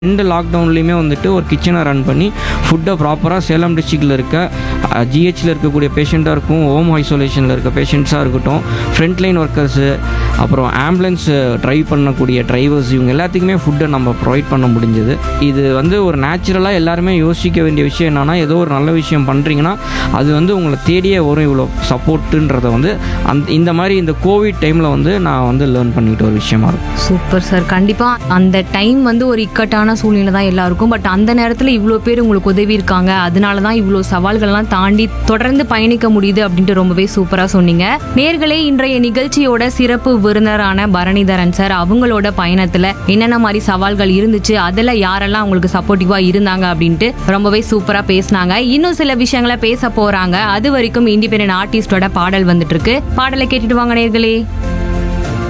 ரெண்டு லாக்டவுன்லேயுமே வந்துட்டு ஒரு கிச்சனை ரன் பண்ணி ஃபுட்டை ப்ராப்பராக சேலம் டிஸ்ட்ரிக்டில் இருக்க ஜிஹெச்சில் இருக்கக்கூடிய பேஷண்ட்டாக இருக்கும் ஹோம் ஐசோலேஷனில் இருக்க பேஷண்ட்ஸாக இருக்கட்டும் ஃப்ரண்ட்லைன் ஒர்க்கர்ஸு அப்புறம் ஆம்புலன்ஸ் ட்ரைவ் பண்ணக்கூடிய டிரைவர்ஸ் இவங்க எல்லாத்துக்குமே ஃபுட்டை நம்ம ப்ரொவைட் பண்ண முடிஞ்சது இது வந்து ஒரு நேச்சுரலாக எல்லாருமே யோசிக்க வேண்டிய விஷயம் என்னென்னா ஏதோ ஒரு நல்ல விஷயம் பண்ணுறீங்கன்னா அது வந்து உங்களை தேடியே வரும் இவ்வளோ சப்போர்ட்டுன்றத வந்து அந்த இந்த மாதிரி இந்த கோவிட் டைமில் வந்து நான் வந்து லேர்ன் பண்ணிக்கிட்ட ஒரு விஷயமா இருக்கும் சூப்பர் சார் கண்டிப்பா அந்த டைம் வந்து ஒரு இக்கட்டான சூழ்நிலை தான் எல்லாருக்கும் பட் அந்த நேரத்துல இவ்வளோ பேர் உங்களுக்கு உதவி இருக்காங்க அதனால தான் இவ்வளோ சவால்கள்லாம் தாண்டி தொடர்ந்து பயணிக்க முடியுது அப்படின்ட்டு ரொம்பவே சூப்பரா சொன்னீங்க நேர்களே இன்றைய நிகழ்ச்சியோட சிறப்பு விருந்தினரான பரணிதரன் சார் அவங்களோட பயணத்துல என்னென்ன மாதிரி சவால்கள் இருந்துச்சு அதுல யாரெல்லாம் உங்களுக்கு சப்போர்ட்டிவா இருந்தாங்க அப்படின்ட்டு ரொம்பவே சூப்பரா பேசினாங்க இன்னும் சில விஷயங்களை பேச போறாங்க அது வரைக்கும் இண்டிபெண்டன்ட் ஆர்டிஸ்டோட பாடல் வந்துட்டு இருக்கு பாடலை கேட்டுட்டு வாங்க நேர்களே